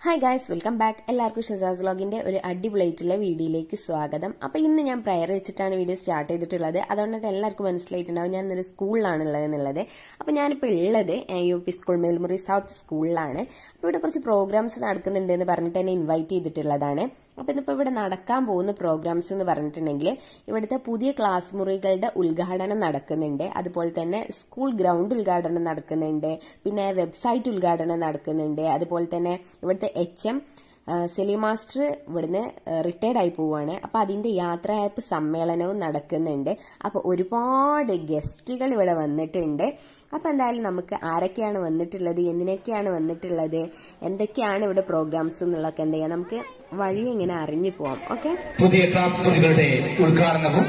hi guys welcome back എല്ലാവർക്കും ഷസാസ് വ്ലോഗിന്റെ ഒരു അടിപൊളിയായിട്ടുള്ള വീഡിയോയിലേക്ക് സ്വാഗതം അപ്പൊ ഇന്ന് ഞാൻ പ്രയർ വെച്ചിട്ടാണ് വീഡിയോ സ്റ്റാർട്ട് ചെയ്തിട്ടുള്ളത് അതുകൊണ്ട് തന്നെ എല്ലാവർക്കും മനസ്സിലായിട്ടുണ്ടാവും ഞാൻ ഇന്നൊരു സ്കൂളിലാണ് ഉള്ളത് എന്നുള്ളത് അപ്പൊ ഞാനിപ്പോൾ ഉള്ളത് U P school Melmuri south സ്കൂളിലാണ് അപ്പൊ ഇവിടെ കുറച്ച് പ്രോഗ്രാംസ് നടക്കുന്നുണ്ട് എന്ന് പറഞ്ഞിട്ട് എന്നെ ഇൻവൈറ്റ് ചെയ്തിട്ടുള്ളതാണ് അപ്പൊ ഇതിപ്പോ ഇവിടെ നടക്കാൻ പോകുന്ന പ്രോഗ്രാംസ് എന്ന് പറഞ്ഞിട്ടുണ്ടെങ്കിൽ ഇവിടുത്തെ പുതിയ ക്ലാസ് മുറികളുടെ ഉദ്ഘാടനം നടക്കുന്നുണ്ട് അതുപോലെ തന്നെ സ്കൂൾ ഗ്രൗണ്ട് ഉദ്ഘാടനം നടക്കുന്നുണ്ട് പിന്നെ വെബ്സൈറ്റ് ഉദ്ഘാടനം നടക്കുന്നുണ്ട് അതുപോലെ തന്നെ ഇവിടുത്തെ എച്ച് എം സെലി മാസ്റ്റർ ഇവിടുന്ന് റിട്ടയർഡ് ആയി പോവുകയാണ് അപ്പൊ അതിന്റെ യാത്രയയപ്പ് സമ്മേളനവും നടക്കുന്നുണ്ട് അപ്പൊ ഒരുപാട് ഗസ്റ്റുകൾ ഇവിടെ വന്നിട്ടുണ്ട് അപ്പൊ എന്തായാലും നമുക്ക് ആരൊക്കെയാണ് വന്നിട്ടുള്ളത് എന്തിനൊക്കെയാണ് വന്നിട്ടുള്ളത് എന്തൊക്കെയാണ് ഇവിടെ പ്രോഗ്രാംസ് എന്നുള്ളതൊക്കെ എന്ത് ചെയ്യാം നമുക്ക് വഴി എങ്ങനെ അറിഞ്ഞു പോവാം ഓക്കെ പുതിയ ക്ലാസ് മുറികളുടെ ഉദ്ഘാടനവും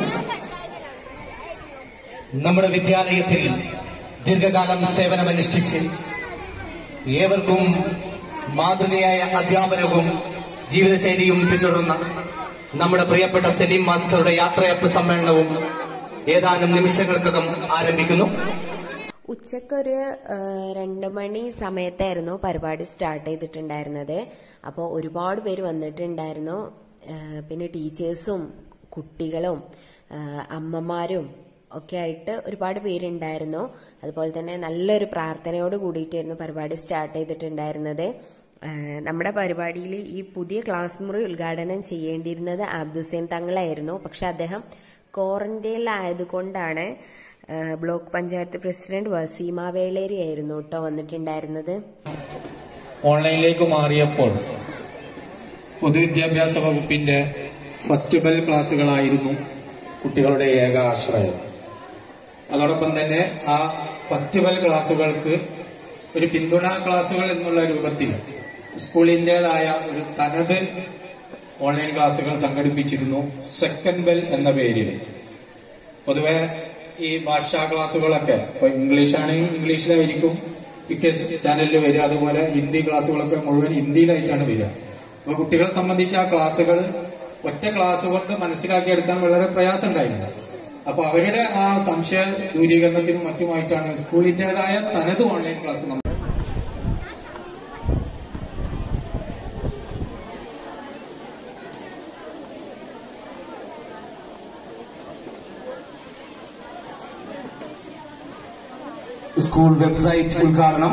നമ്മുടെ വിദ്യാലയത്തിൽ ദീർഘകാലം സേവനമനുഷ്ഠിച്ച് ഏവർക്കും മാതൃകയായ അധ്യാപനവും ജീവിതശൈലിയും പിന്തുടർന്ന നമ്മുടെ പ്രിയപ്പെട്ട സലീം മാസ്റ്ററുടെ യാത്രയപ്പ് സമ്മേളനവും ഏതാനും നിമിഷങ്ങൾക്കകം ആരംഭിക്കുന്നു ഉച്ചക്കൊരു രണ്ട് മണി സമയത്തായിരുന്നു പരിപാടി സ്റ്റാർട്ട് ചെയ്തിട്ടുണ്ടായിരുന്നത് അപ്പോൾ ഒരുപാട് പേര് വന്നിട്ടുണ്ടായിരുന്നു ആ, പിന്നെ ടീച്ചേഴ്സും കുട്ടികളും ആ, അമ്മമാരും ഒക്കെ ആയിട്ട് ഒരുപാട് പേരുണ്ടായിരുന്നു അതുപോലെ തന്നെ നല്ലൊരു പ്രാർത്ഥനയോട് കൂടിയിട്ടായിരുന്നു പരിപാടി സ്റ്റാർട്ട് ചെയ്തിട്ടുണ്ടായിരുന്നത് ആ, നമ്മുടെ പരിപാടിയിൽ ഈ പുതിയ ക്ലാസ് മുറി ഉദ്ഘാടനം ചെയ്യേണ്ടിയിരുന്നത് അബ്ദുസൈൻ തങ്ങളായിരുന്നു പക്ഷെ അദ്ദേഹം ക്വാറന്റൈനിലായതുകൊണ്ടാണ് ആ, ബ്ലോക്ക് പഞ്ചായത്ത് പ്രസിഡന്റ് വസീമ വേളേരി ആയിരുന്നു കേട്ടോ വന്നിട്ടുണ്ടായിരുന്നത് ഓൺലൈനിലേക്ക് മാറിയപ്പോൾ പൊതുവിദ്യാഭ്യാസ വകുപ്പിന്റെ ഫസ്റ്റ് ബെൽ ക്ലാസ്സുകളായിരുന്നു കുട്ടികളുടെ ഏക ആശ്രയം അതോടൊപ്പം തന്നെ ആ ഫസ്റ്റ് ബെൽ ക്ലാസ്സുകൾക്ക് ഒരു പിന്തുണാ ക്ലാസ്സുകൾ എന്നുള്ള രൂപത്തിൽ സ്കൂളിന്റേതായ ഒരു തനത് ഓൺലൈൻ ക്ലാസ്സുകൾ സംഘടിപ്പിച്ചിരുന്നു സെക്കൻഡ് ബെൽ എന്ന പേരിൽ പൊതുവെ ഈ ഭാഷാ ക്ലാസ്സുകളൊക്കെ ഇപ്പൊ ഇംഗ്ലീഷാണെങ്കിൽ ഇംഗ്ലീഷിലായിരിക്കും പിക്ചേഴ്സ് ചാനലിൽ വരിക അതുപോലെ ഹിന്ദി ക്ലാസ്സുകളൊക്കെ മുഴുവൻ ഹിന്ദിയിലായിട്ടാണ് വരിക അപ്പൊ കുട്ടികളെ സംബന്ധിച്ച് ആ ക്ലാസ്സുകൾ ഒറ്റ ക്ലാസ് കൊണ്ട് മനസ്സിലാക്കിയെടുക്കാൻ വളരെ പ്രയാസം ഉണ്ടായിരുന്നു അപ്പൊ അവരുടെ ആ സംശയ ദൂരീകരണത്തിനും മറ്റുമായിട്ടാണ് സ്കൂളിന്റേതായ തനത് ഓൺലൈൻ ക്ലാസ് നമ്മൾ സ്കൂൾ വെബ്സൈറ്റ് ഉദ്ഘാടനം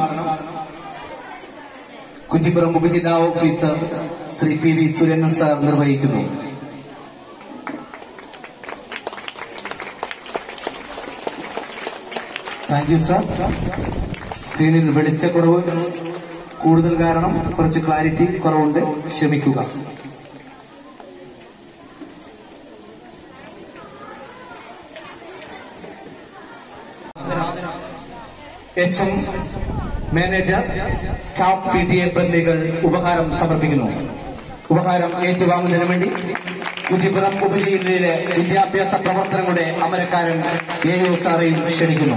കുറ്റിപ്പുറം ഉപജില്ലാ officer Shri P V Surendran sir നിർവഹിക്കുന്നു താങ്ക് യു സാർ സ്ക്രീനിൽ വെളിച്ചക്കുറവ് കൂടുതൽ കാരണം കുറച്ച് ക്ലാരിറ്റി കുറവുണ്ട് ക്ഷമിക്കുക H M manager staff P T A പ്രതിനിധികൾ ഉപഹാരം സമർപ്പിക്കുന്നു ഉപഹാരം ഏറ്റുവാങ്ങുന്നതിന് വേണ്ടി കുറ്റിപ്പുറം ഉപജില്ലയിലെ വിദ്യാഭ്യാസ പ്രവർത്തനങ്ങളുടെ അമരക്കാരൻ എ ഒ സാറേയും ക്ഷണിക്കുന്നു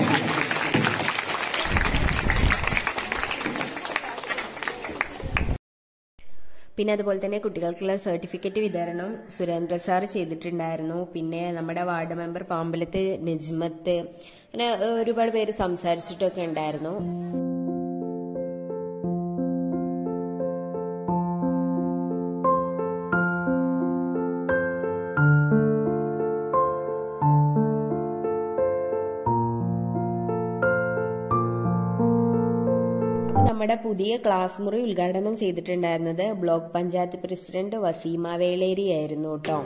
പിന്നെ അതുപോലെ തന്നെ കുട്ടികൾക്കുള്ള സർട്ടിഫിക്കറ്റ് വിതരണം സുരേന്ദ്ര സാർ ചെയ്തിട്ടുണ്ടായിരുന്നു പിന്നെ നമ്മുടെ വാർഡ് മെമ്പർ പാമ്പലത്ത് നജ്മത്ത് അങ്ങനെ ഏഹ്, ഒരുപാട് പേര് സംസാരിച്ചിട്ടൊക്കെ ഉണ്ടായിരുന്നു നമ്മുടെ പുതിയ ക്ലാസ് മുറി ഉദ്ഘാടനം ചെയ്തിട്ടുണ്ടായിരുന്നത് ബ്ലോക്ക് പഞ്ചായത്ത് പ്രസിഡന്റ് വസീമ വേളേരി ആയിരുന്നു കേട്ടോ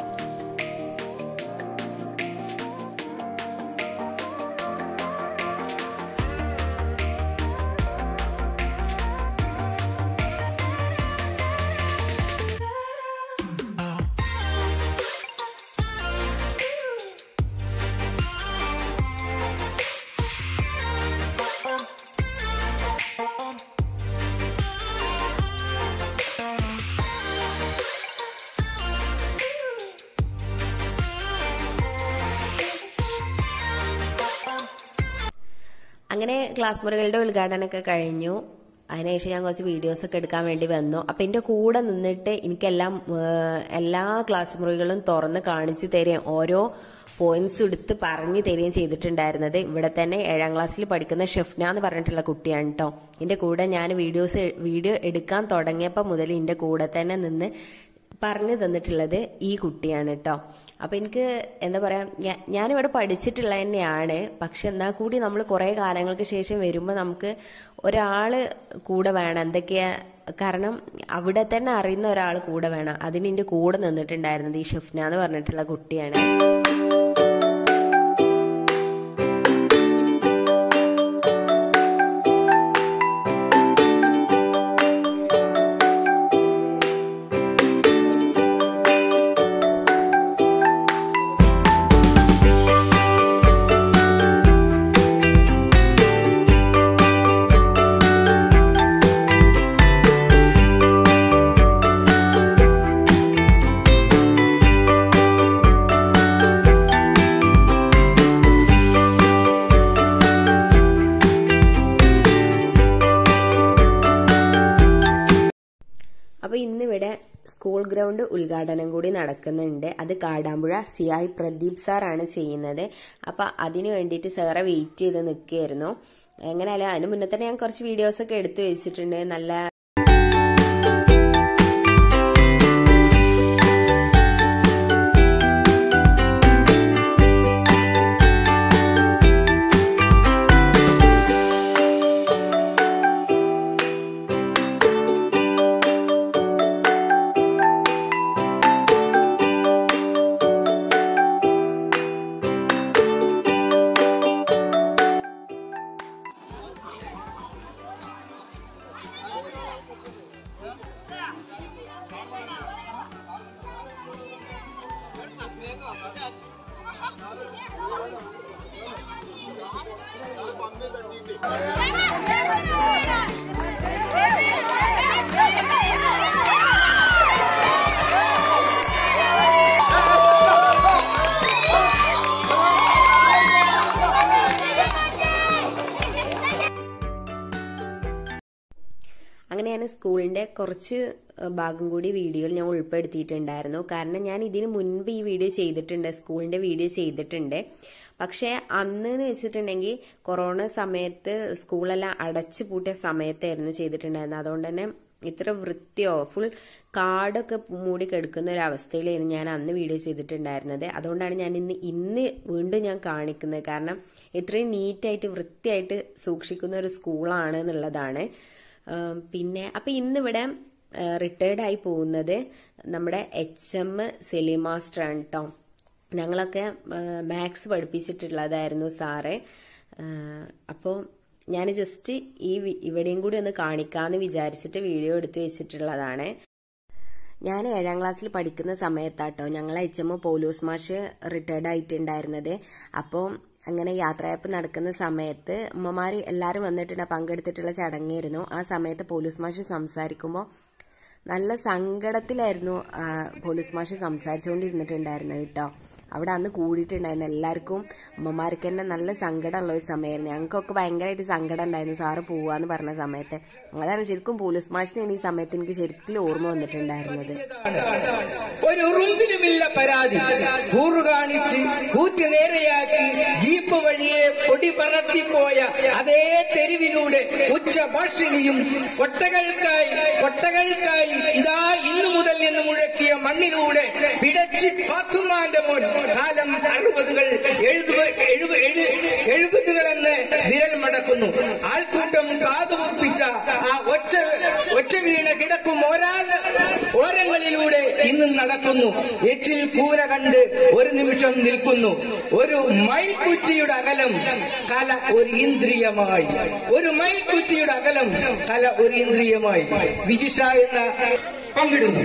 അങ്ങനെ ക്ലാസ് മുറികളുടെ ഉദ്ഘാടനമൊക്കെ കഴിഞ്ഞു അതിനുശേഷം ഞാൻ കുറച്ച് വീഡിയോസ് ഒക്കെ എടുക്കാൻ വേണ്ടി വന്നു അപ്പം എൻ്റെ കൂടെ നിന്നിട്ട് എനിക്കെല്ലാം ഏഹ്, എല്ലാ ക്ലാസ് മുറികളും തുറന്ന് കാണിച്ചു തരികയും ഓരോ പോയിന്റ്സ് എടുത്ത് പറഞ്ഞു തരികയും ചെയ്തിട്ടുണ്ടായിരുന്നത് ഇവിടെ തന്നെ ഏഴാം ക്ലാസ്സിൽ പഠിക്കുന്ന ഷെഫ്ന എന്ന് പറഞ്ഞിട്ടുള്ള കുട്ടിയാണ് കേട്ടോ എൻ്റെ കൂടെ ഞാൻ വീഡിയോസ് വീഡിയോ എടുക്കാൻ തുടങ്ങിയപ്പോൾ മുതൽ എൻ്റെ കൂടെ തന്നെ നിന്ന് പറഞ്ഞു തന്നിട്ടുള്ളത് ഈ കുട്ടിയാണ് കേട്ടോ അപ്പൊ എനിക്ക് എന്താ പറയാ ഞാ- ഞാനിവിടെ പഠിച്ചിട്ടുള്ള തന്നെയാണ് പക്ഷെ എന്നാൽ കൂടി നമ്മൾ കുറെ കാലങ്ങൾക്ക് ശേഷം വരുമ്പോൾ നമുക്ക് ഒരാള് കൂടെ വേണം എന്തൊക്കെയാ കാരണം അവിടെ തന്നെ അറിയുന്ന ഒരാൾ കൂടെ വേണം അതിന് എൻ്റെ കൂടെ നിന്നിട്ടുണ്ടായിരുന്നത് ഈ ഷെഫ്ന എന്ന് പറഞ്ഞിട്ടുള്ള കുട്ടിയാണ് അപ്പൊ ഇന്നിവിടെ സ്കൂൾ ഗ്രൗണ്ട് ഉദ്ഘാടനം കൂടി നടക്കുന്നുണ്ട് അത് കാടാമ്പുഴ സി ഐ പ്രദീപ് സാറാണ് ചെയ്യുന്നത് അപ്പൊ അതിന് വേണ്ടിയിട്ട് സാറെ വെയിറ്റ് ചെയ്ത് നിൽക്കുകയായിരുന്നു എങ്ങനെയായാലും അതിന് മുന്നേ തന്നെ ഞാൻ കുറച്ച് വീഡിയോസ് ഒക്കെ എടുത്തു വെച്ചിട്ടുണ്ട് നല്ല അങ്ങനെ ഞാൻ സ്കൂളിന്റെ കുറച്ച് ഏഹ്, ഭാഗം കൂടി വീഡിയോയിൽ ഞാൻ ഉൾപ്പെടുത്തിയിട്ടുണ്ടായിരുന്നു കാരണം ഞാൻ ഇതിന് മുൻപ് ഈ വീഡിയോ ചെയ്തിട്ടുണ്ട് സ്കൂളിന്റെ വീഡിയോ ചെയ്തിട്ടുണ്ട് പക്ഷേ അന്ന് എന്ന് വെച്ചിട്ടുണ്ടെങ്കിൽ കൊറോണ സമയത്ത് സ്കൂളെല്ലാം അടച്ചു പൂട്ടിയ സമയത്തായിരുന്നു ചെയ്തിട്ടുണ്ടായിരുന്നത് അതുകൊണ്ട് തന്നെ ഇത്ര വൃത്തിയോ ഫുൾ കാടൊക്കെ മൂടി കിടക്കുന്ന ഒരു അവസ്ഥയിലായിരുന്നു ഞാൻ അന്ന് വീഡിയോ ചെയ്തിട്ടുണ്ടായിരുന്നത് അതുകൊണ്ടാണ് ഞാൻ ഇന്ന് ഇന്ന് വീണ്ടും ഞാൻ കാണിക്കുന്നത് കാരണം ഇത്രയും നീറ്റായിട്ട് വൃത്തിയായിട്ട് സൂക്ഷിക്കുന്ന ഒരു സ്കൂളാണ് എന്നുള്ളതാണ് ആം, പിന്നെ അപ്പൊ ഇന്നിവിടെ റിട്ടയർഡ് ആയി പോകുന്നത് നമ്മുടെ എച്ച് എം സെലീം മാസ്റ്റർ ആണ് കേട്ടോ ഞങ്ങളൊക്കെ മാത്സ് പഠിപ്പിച്ചിട്ടുള്ളതായിരുന്നു സാറ് അപ്പോൾ ഞാൻ ജസ്റ്റ് ഈ വി- ഇവിടെയും കൂടി ഒന്ന് കാണിക്കാന്ന് വിചാരിച്ചിട്ട് വീഡിയോ എടുത്തു വെച്ചിട്ടുള്ളതാണ് ഞാൻ ഏഴാം ക്ലാസ്സിൽ പഠിക്കുന്ന സമയത്താട്ടോ ഞങ്ങളെ എച്ച് എം പോലൂസ് മാഷ് റിട്ടയർഡ് ആയിട്ടുണ്ടായിരുന്നത് അപ്പോൾ അങ്ങനെ യാത്രയപ്പ് നടക്കുന്ന സമയത്ത് ഉമ്മമാര് എല്ലാവരും വന്നിട്ടുണ്ട് പങ്കെടുത്തിട്ടുള്ള ചടങ്ങായിരുന്നു ആ സമയത്ത് പോലീസ് മാഷ് സംസാരിക്കുമ്പോൾ നല്ല സങ്കടത്തിലായിരുന്നു ആ, പോലീസ് മാഷ് സംസാരിച്ചുകൊണ്ടിരുന്നിട്ടുണ്ടായിരുന്നത് കേട്ടോ അവിടെ അന്ന് കൂടിയിട്ടുണ്ടായിരുന്നു എല്ലാവർക്കും ഉമ്മമാർക്ക് തന്നെ നല്ല സങ്കടമുള്ള ഒരു സമയമായിരുന്നു ഞങ്ങൾക്കൊക്കെ ഭയങ്കരമായിട്ട് സങ്കടം ഉണ്ടായിരുന്നു സാറ് പോവാന്ന് പറഞ്ഞ സമയത്ത് അതാണ് ശരിക്കും പോലീസ് മാഷിനാണ് ഈ സമയത്ത് എനിക്ക് ശരിക്കും ഓർമ്മ വന്നിട്ടുണ്ടായിരുന്നത് ഒരു ഉറുമ്പിനുമില്ല പരാതി കൂറു കാണിച്ച് കൂറ്റ് നേരെയാക്കി ജീപ്പ് വഴിയെ പൊടി പറത്തിപ്പോയ അതേ തെരുവിലൂടെ ഉച്ച ഭാഷിണിയും കൊട്ടകൾക്കായി കൊട്ടകൾക്കായി ഇതാ ഇന്നു മുതൽ എന്ന് മുഴക്കിയ മണ്ണിലൂടെ പിടച്ച് പാത്തുമാന്റെ മോൻ കാലം അറുപതുകൾ എഴുപത് എഴുപ- എഴു- എഴുപതുകളെന്ന് വിരൽ മടക്കുന്നു ആൾക്കൂട്ടം കാതുമുപ്പിച്ച ആ ഒച്ച ഒച്ച വീണ് കിടക്കും ഒരാൾ ഓരങ്ങളിലൂടെ ഇന്നും നടക്കുന്നു എച്ചിൽ കൂര കണ്ട് ഒരു നിമിഷം നിൽക്കുന്നു ഒരു മൈൽക്കുറ്റിയുടെ അകലം കല ഒരു ഇന്ദ്രിയമായി ഒരു മൈൽക്കുറ്റിയുടെ അകലം കല ഒരു ഇന്ദ്രിയമായി വിജിഷ എന്ന പങ്കിടുന്നു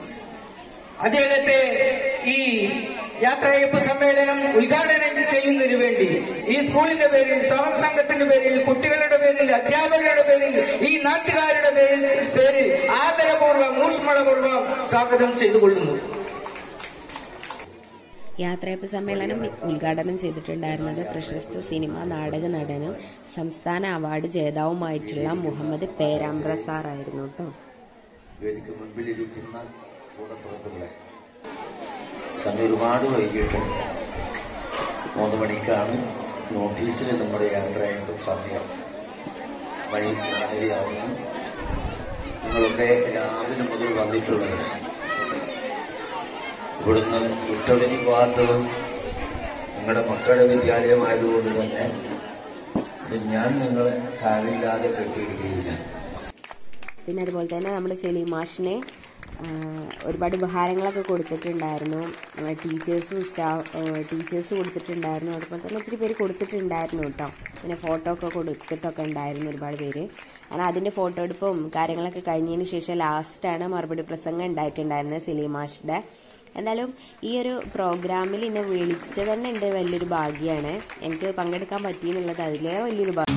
അദ്ദേഹത്തെ ഈ യാത്രയപ്പ് സമ്മേളനം ഉദ്ഘാടനം ചെയ്യുന്നതിന് വേണ്ടി ഈ സ്കൂളിന്റെ പേരിൽ സമര സംഘത്തിന്റെ പേരിൽ കുട്ടികളുടെ പേരിൽ അധ്യാപകരുടെ പേരിൽ ഈ നാട്ടുകാരുടെ പേരിൽ പേരിൽ ആദരപൂർവ്വം ഊഷ്മളപൂർവ്വം സ്വാഗതം ചെയ്തുകൊള്ളുന്നു യാത്രയപ്പ് സമ്മേളനം ഉദ്ഘാടനം ചെയ്തിട്ടുണ്ടായിരുന്നത് പ്രശസ്ത സിനിമ നാടക നടനും സംസ്ഥാന അവാർഡ് ജേതാവുമായിട്ടുള്ള മുഹമ്മദ് പേരാമ്പ്ര സാർ ആയിരുന്നു കേട്ടോ വേദിക്ക് മുൻപിലിരിക്കുന്ന കൂടപ്പുറത്തുകളെ സമയം ഒരുപാട് വൈകിട്ടുണ്ട് മൂന്ന് മണിക്കാണ് നോട്ടീസിൽ നമ്മുടെ യാത്രയുടെ സമയം മണി നാലരയാവുന്നു നിങ്ങളൊക്കെ രാവിലെ മുതൽ വന്നിട്ടുള്ളവര് ഇവിടുന്ന് വിട്ടൊഴിഞ്ഞു പോകാത്തത് നിങ്ങളുടെ മക്കളുടെ വിദ്യാലയമായതുകൊണ്ട് തന്നെ ഇത് ഞാൻ നിങ്ങളെ കാര്യമില്ലാതെ കെട്ടിയിടുകയില്ല പിന്നെ അതുപോലെ തന്നെ നമ്മൾ സലീം മാഷിനെ ആ, ഒരുപാട് ഉപഹാരങ്ങളൊക്കെ കൊടുത്തിട്ടുണ്ടായിരുന്നു ടീച്ചേഴ്സും സ്റ്റാഫ് ടീച്ചേഴ്സ് കൊടുത്തിട്ടുണ്ടായിരുന്നു അതുപോലെ തന്നെ ഒത്തിരി പേര് കൊടുത്തിട്ടുണ്ടായിരുന്നു കേട്ടോ പിന്നെ ഫോട്ടോ ഒക്കെ കൊടുത്തിട്ടൊക്കെ ഉണ്ടായിരുന്നു ഒരുപാട് പേര് കാരണം അതിൻ്റെ ഫോട്ടോ എടുപ്പും കാര്യങ്ങളൊക്കെ കഴിഞ്ഞതിന് ശേഷം ലാസ്റ്റാണ് മറുപടി പ്രസംഗം ഉണ്ടായിട്ടുണ്ടായിരുന്നത് സലീം മാഷിൻ്റെ എന്തായാലും ഈ ഒരു പ്രോഗ്രാമിൽ എന്നെ വിളിച്ചത് തന്നെ എൻ്റെ വലിയൊരു ഭാഗ്യമാണ് എനിക്ക് പങ്കെടുക്കാൻ പറ്റിയെന്നുള്ളത് അതിലേറെ വലിയൊരു ഭാഗ്യം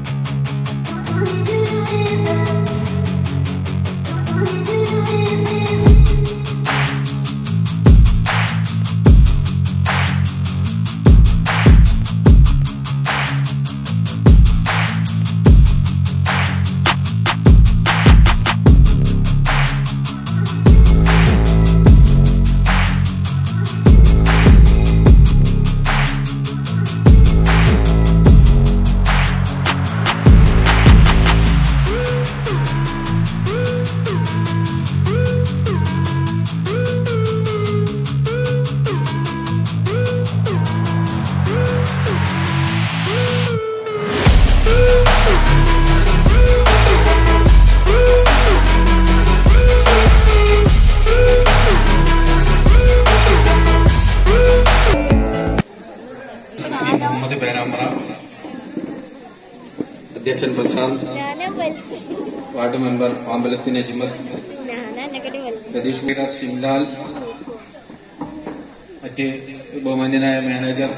ശ്രീ മുഹമ്മദ് പേരാമ്പ്ര അധ്യക്ഷൻ പ്രശാന്ത് ഞാനാ വലുത് വാർഡ് മെമ്പർ പാമ്പലത്തിന് അജിമത്ത് ഞാനാ എന്നെക്കാട്ടി വലുത് പ്രതീഷ് ലീഡർ ഷിംലാൽ മറ്റ് ബഹുമാന്യനായ മാനേജർ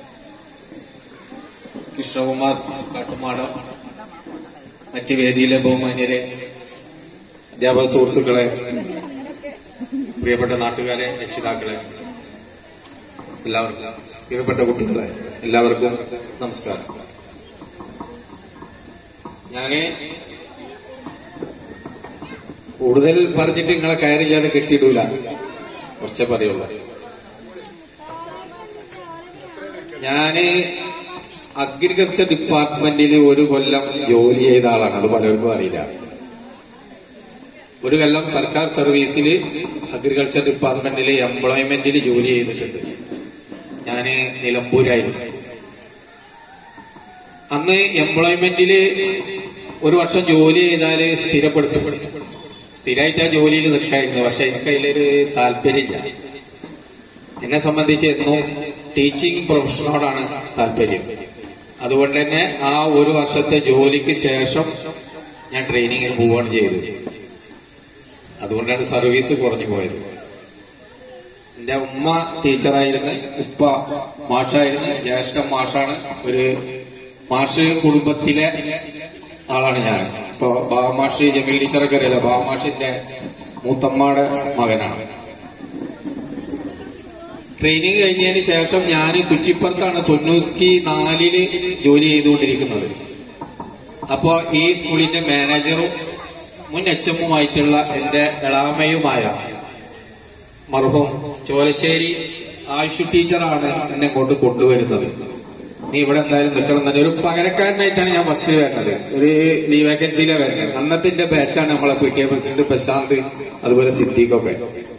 കൃഷ്ണകുമാർ കാട്ടുമാടം മറ്റ് വേദിയിലെ ബഹുമാന്യരെ അധ്യാപക സുഹൃത്തുക്കളെ പ്രിയപ്പെട്ട നാട്ടുകാരെ രക്ഷിതാക്കളെ എല്ലാവർക്കും പ്രിയപ്പെട്ട കുട്ടികളെ എല്ലാവർക്കും നമസ്കാരം ഞാന് കൂടുതൽ പറഞ്ഞിട്ട് നിങ്ങളെ കയറി ഞാൻ കെട്ടിയിടൂല കുറച്ചേ പറയുള്ളൂ ഞാന് അഗ്രികൾച്ചർ ഡിപ്പാർട്ട്മെന്റിൽ ഒരു കൊല്ലം ജോലി ചെയ്ത ആളാണ് അത് പലർക്കും അറിയില്ല ഒരു കൊല്ലം സർക്കാർ സർവീസിൽ അഗ്രികൾച്ചർ ഡിപ്പാർട്ട്മെന്റിൽ എംപ്ലോയ്മെന്റിൽ ജോലി ചെയ്തിട്ടുണ്ട് ഞാന് നിലമ്പൂരായിരുന്നു അന്ന് എംപ്ലോയ്മെന്റില് ഒരു വർഷം ജോലി ചെയ്താല് സ്ഥിരപ്പെടുത്തും സ്ഥിരമായിട്ട് ആ ജോലിയിൽ നിൽക്കായിരുന്നു പക്ഷെ എനിക്ക് അതിലൊരു താല്പര്യമില്ല എന്നെ സംബന്ധിച്ച് എന്നും ടീച്ചിങ് പ്രൊഫഷനോടാണ് താല്പര്യം അതുകൊണ്ട് തന്നെ ആ ഒരു വർഷത്തെ ജോലിക്ക് ശേഷം ഞാൻ ട്രെയിനിങ്ങിന് പോവുകയാണ് ചെയ്തത് അതുകൊണ്ടാണ് സർവീസ് കുറഞ്ഞു പോയത് എന്റെ ഉമ്മ ടീച്ചറായിരുന്നു ഉപ്പ മാഷായിരുന്നു ജ്യേഷ്ഠ മാഷാണ് ഒരു മാഷ് കുടുംബത്തിലെ ആളാണ് ഞാൻ ഇപ്പൊ ബാമാഷി ജമീൽ ടീച്ചറൊക്കെ അറിയില്ല ബാമാഷിന്റെ മൂത്തമ്മയുടെ മകനാണ് ട്രെയിനിങ് കഴിഞ്ഞതിന് ശേഷം ഞാൻ കുറ്റിപ്പുറത്താണ് തൊണ്ണൂറ്റി നാലില് ജോലി ചെയ്തുകൊണ്ടിരിക്കുന്നത് അപ്പോ ഈ സ്കൂളിന്റെ മാനേജറും മുൻ എച്ച് എമ്മുമായിട്ടുള്ള എന്റെ എളാമയുമായ മർഹൂം ചോലശ്ശേരി ആയുഷ് ടീച്ചറാണ് എന്നെ കൊണ്ട് കൊണ്ടുവരുന്നത് നീ ഇവിടെ എന്തായാലും നിൽക്കണം തന്നെ ഒരു പകരക്കാരനായിട്ടാണ് ഞാൻ ഫസ്റ്റ് വരുന്നത് ഒരു ലീവ് വേക്കൻസിയിലെ വരുന്നത് അന്നത്തെ എന്റെ ബാച്ചാണ് നമ്മളെ P T A president Prashant അതുപോലെ സിദ്ദീഖൊക്കെ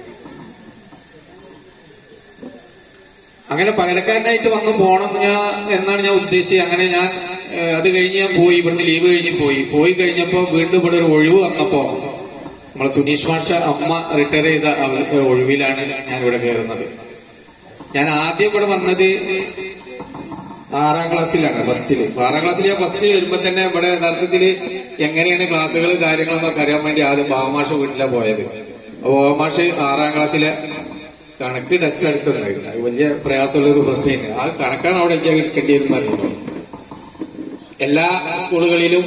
അങ്ങനെ പകരക്കാരനായിട്ട് വന്നു പോണം ഞാൻ എന്നാണ് ഞാൻ ഉദ്ദേശിച്ചത് അങ്ങനെ ഞാൻ ഏഹ്, അത് കഴിഞ്ഞ് ഞാൻ പോയി ഇവിടുന്ന് ലീവ് കഴിഞ്ഞ് പോയി പോയി കഴിഞ്ഞപ്പോ വീണ്ടും ഇവിടെ ഒരു ഒഴിവ് വന്നപ്പോ നമ്മളെ സുനീഷ് മാഷ അമ്മ റിട്ടയർ ചെയ്ത അവ- ഒഴിവിലാണ് ഞാൻ ഇവിടെ കയറുന്നത് ഞാൻ ആദ്യം ഇവിടെ വന്നത് ആറാം ക്ലാസ്സിലാണ് ഫസ്റ്റില് ആറാം ക്ലാസ്സിൽ ഞാൻ ഫസ്റ്റിൽ വരുമ്പോ തന്നെ ഇവിടെ യഥാർത്ഥത്തില് എങ്ങനെയാണ് ക്ലാസ്സുകൾ കാര്യങ്ങളെന്നൊക്കെ അറിയാൻ വേണ്ടി ആദ്യം ബാബമാഷ വീട്ടിലാണ് പോയത് അപ്പൊ ബാബമാഷ് ആറാം ക്ലാസ്സിലെ കണക്ക് ടെസ്റ്റ് എടുത്തിട്ടുണ്ടായിരുന്നു അത് വലിയ പ്രയാസമുള്ള ഒരു പ്രശ്നമില്ല ആ കണക്കാണ് അവിടെ എനിക്ക് എടുക്കേണ്ടി വരുന്ന അറിയുന്നത് എല്ലാ സ്കൂളുകളിലും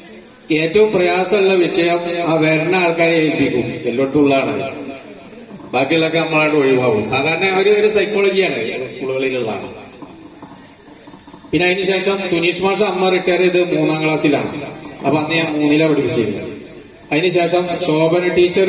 ഏറ്റവും പ്രയാസമുള്ള വിഷയം ആ വരുന്ന ആൾക്കാരെ ഏൽപ്പിക്കും എല്ലായിടത്തും ഉള്ളതാണ് ബാക്കിയുള്ളതൊക്കെ നമ്മളായിട്ട് ഒഴിവാകും സാധാരണ ഒരു ഒരു സൈക്കോളജിയാണ് സ്കൂളുകളിലുള്ളതാണ് പിന്നെ അതിന് ശേഷം സുനീഷ് മാഷ അമ്മ റിട്ടയർ ചെയ്ത് മൂന്നാം ക്ലാസ്സിലാണ് അപ്പൊ അന്ന് ഞാൻ മൂന്നില പഠിപ്പിച്ചിരുന്നത് അതിനുശേഷം Shobhana teacher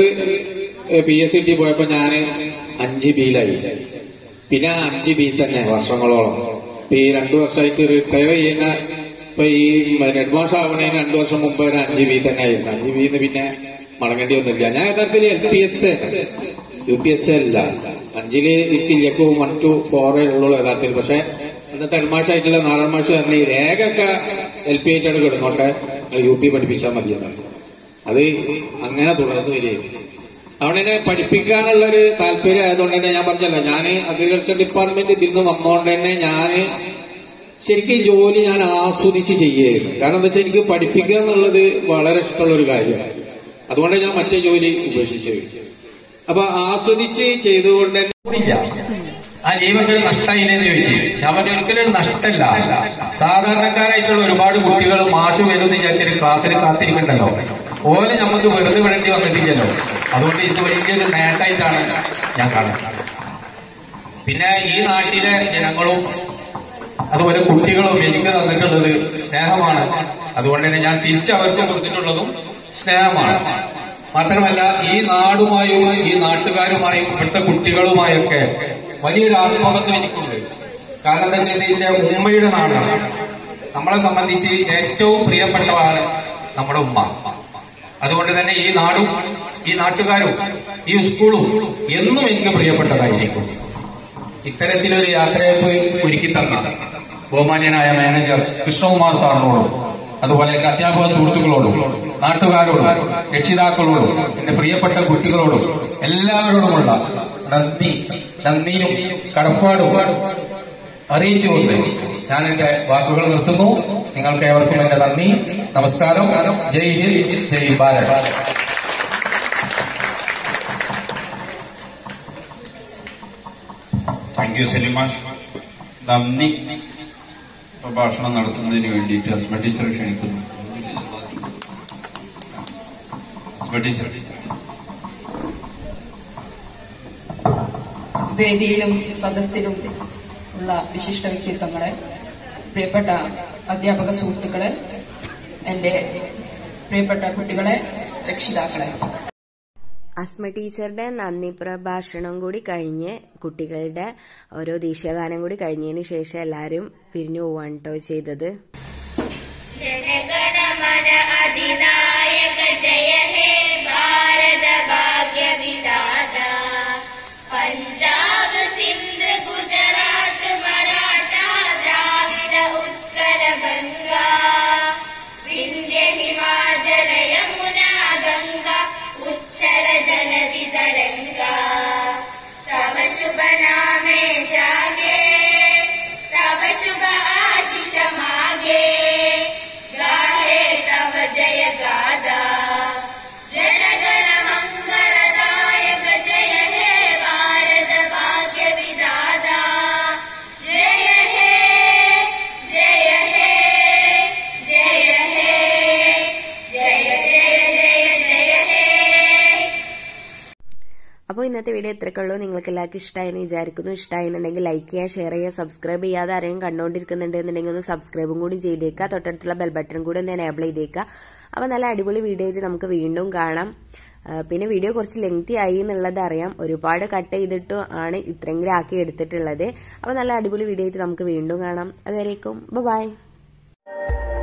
P S C T പോയപ്പോ ഞാൻ അഞ്ച് ബിയിലായി പിന്നെ അഞ്ച് ബി തന്നെ വർഷങ്ങളോളം ഇപ്പൊ ഈ രണ്ടു വർഷമായിട്ട് റിട്ടയർ ചെയ്യുന്ന ഇപ്പൊ ഈ ഹെഡ് മാസ്റ്റർ ആവണേന് രണ്ടു വർഷം മുമ്പ് ഒരു അഞ്ച് ബി തന്നെ ആയിരുന്നു അഞ്ച് ബിന്ന് പിന്നെ മടങ്ങേണ്ടി ഒന്നുമില്ല ഞാൻ യഥാർത്ഥത്തിൽ L P S U P S അല്ല അഞ്ചില് ഇല്ലക്ക് വൺ ടു ഫോറേ ഉള്ളൂ യഥാർത്ഥത്തിൽ പക്ഷെ ഇന്നത്തെ എൽമാഷായിട്ടുള്ള നാരായണ മാഷ് പറഞ്ഞ ഈ രേഖയൊക്കെ എൽ പി ആയിട്ടാണ് കിടന്നോട്ടെ യു പി പഠിപ്പിച്ചാൽ മതി എന്നാണ് അത് അങ്ങനെ തുടർന്ന് വരികയായിരുന്നു അവിടെ തന്നെ പഠിപ്പിക്കാനുള്ള ഒരു താല്പര്യം ആയതുകൊണ്ട് തന്നെ ഞാൻ പറഞ്ഞല്ലോ ഞാൻ അഗ്രികൾച്ചർ ഡിപ്പാർട്ട്മെന്റ് ഇതിൽ നിന്ന് വന്നതുകൊണ്ട് തന്നെ ഞാൻ ശരിക്കും ഈ ജോലി ഞാൻ ആസ്വദിച്ച് ചെയ്യുകയായിരുന്നു കാരണം എന്താ വെച്ചാൽ എനിക്ക് പഠിപ്പിക്കുക എന്നുള്ളത് വളരെ ഇഷ്ടമുള്ള ഒരു കാര്യമാണ് അതുകൊണ്ട് ഞാൻ മറ്റേ ജോലി ഉപേക്ഷിച്ചു അപ്പൊ ആസ്വദിച്ച് ചെയ്തുകൊണ്ട് തന്നെ ഇല്ല ആ ജീവങ്ങൾ നഷ്ടമായില്ലെന്ന് ചോദിച്ചു ഞാൻ പറഞ്ഞു ഒരിക്കലും ഒരു നഷ്ടമല്ല സാധാരണക്കാരായിട്ടുള്ള ഒരുപാട് കുട്ടികൾ മാഷ് വരുമെന്ന് വിചാരിച്ചിട്ട് ക്ലാസ്സിൽ കാത്തിരിക്കണ്ടല്ലോ ഓലെ നമുക്ക് വെറുതെ വിടേണ്ടി വന്നിട്ടില്ലല്ലോ അതുകൊണ്ട് ഇത് വലിയൊരു നേട്ടമായിട്ടാണ് ഞാൻ കാണുന്നത് പിന്നെ ഈ നാട്ടിലെ ജനങ്ങളും അതുപോലെ കുട്ടികളും എനിക്ക് തന്നിട്ടുള്ളത് സ്നേഹമാണ് അതുകൊണ്ട് തന്നെ ഞാൻ തിരിച്ച് അവർക്ക് കൊടുത്തിട്ടുള്ളതും സ്നേഹമാണ് മാത്രമല്ല ഈ നാടുമായും ഈ നാട്ടുകാരുമായും ഇവിടുത്തെ കുട്ടികളുമായൊക്കെ വലിയൊരു ആത്മബന്ധം എനിക്കുണ്ട് കാരണം എന്താ വെച്ചാൽ ഇതിന്റെ ഉമ്മയുടെ നാടാണ് നമ്മളെ സംബന്ധിച്ച് ഏറ്റവും പ്രിയപ്പെട്ടതാണ് നമ്മുടെ ഉമ്മ അതുകൊണ്ട് തന്നെ ഈ നാടും ഈ നാട്ടുകാരും ഈ സ്കൂളും എന്നും എനിക്ക് പ്രിയപ്പെട്ടതായിരിക്കും ഇത്തരത്തിലൊരു യാത്രയപ്പ് ഒരുക്കി തന്ന ബഹുമാന്യനായ മാനേജർ കൃഷ്ണകുമാർ സാറിനോടും അതുപോലെ എന്റെ അധ്യാപക സുഹൃത്തുക്കളോടും നാട്ടുകാരോടും രക്ഷിതാക്കളോടും എന്റെ പ്രിയപ്പെട്ട കുട്ടികളോടും എല്ലാവരോടുമുള്ള നന്ദി നന്ദിയും കടപ്പാടും അറിയിച്ചുകൊണ്ട് ഞാൻ എന്റെ വാക്കുകൾ നിർത്തുന്നു നിങ്ങൾക്ക് ഏവർക്കും എന്റെ നന്ദി നമസ്കാരം ജയ് ഹിന്ദ് ജയ് ഭാരത് താങ്ക് യു സലിമാഷ് നന്ദി പ്രഭാഷണം നടത്തുന്നതിന് വേണ്ടിയിട്ട് അസ്മ ടീച്ചർ ക്ഷണിക്കുന്നു അസ്മ ടീച്ചർ വേദിയിലും സദസ്സിലും ഉള്ള വിശിഷ്ട വ്യക്തിത്വങ്ങളെ പ്രിയപ്പെട്ട അധ്യാപക സുഹൃത്തുക്കളെ എന്റെ പ്രിയപ്പെട്ട കുട്ടികളെ രക്ഷിതാക്കളെ അസ്മ ടീച്ചറുടെ നന്ദി പ്രഭാഷണം കൂടി കഴിഞ്ഞ് കുട്ടികളുടെ ഓരോ ദേശീയഗാനം കൂടി കഴിഞ്ഞതിന് ശേഷം എല്ലാവരും പിരിഞ്ഞു പോവാണ് കേട്ടോ ചെയ്തത് जनगणमन अधिनायक जय हे भारत भाग्य विधाता पञ्जाब सिन्ध गुजरात मराठा द्राविड उत्कल बङ्गा विन्ध्य हिमाचल यमुना गङ्गा उच्चल जलधि तरङ्गा तव शुभ नामे जागे तव शुभ आशिष मागे गाहे तव जय गादा जनगण मङ्गलदायक जय हे भारत भाग्य विदाता जय हे जय हे जय हे जय जय जय जय हे അപ്പോൾ ഇന്നത്തെ വീഡിയോ ഇത്രയ്ക്കുള്ളൂ നിങ്ങൾക്ക് എല്ലാവർക്കും ഇഷ്ടമായെന്ന് വിചാരിക്കുന്നു ഇഷ്ടമായെന്നുണ്ടെങ്കിൽ ലൈക്ക് ചെയ്യുക ഷെയർ ചെയ്യുക സബ്സ്ക്രൈബ് ചെയ്യാതെ ആരെയും കണ്ടുകൊണ്ടിരിക്കുന്നുണ്ട് എന്നുണ്ടെങ്കിൽ ഒന്ന് സബ്സ്ക്രൈബും കൂടി ചെയ്തേക്കുക തൊട്ടടുത്തുള്ള ബെൽ ബട്ടൺ കൂടി ഒന്ന് എനേബിൾ ചെയ്തേക്കുക അപ്പോൾ നല്ല അടിപൊളി വീഡിയോ ആയിട്ട് നമുക്ക് വീണ്ടും കാണാം ആ, പിന്നെ വീഡിയോ കുറച്ച് ലെങ്തി ആയി എന്നുള്ളത് അറിയാം ഒരുപാട് കട്ട് ചെയ്തിട്ട് ആണ് ഇത്രയെങ്കിലും ആക്കി എടുത്തിട്ടുള്ളത് അപ്പോൾ നല്ല അടിപൊളി വീഡിയോ ആയിട്ട് നമുക്ക് വീണ്ടും കാണാം അതുവരേക്കും ബൈ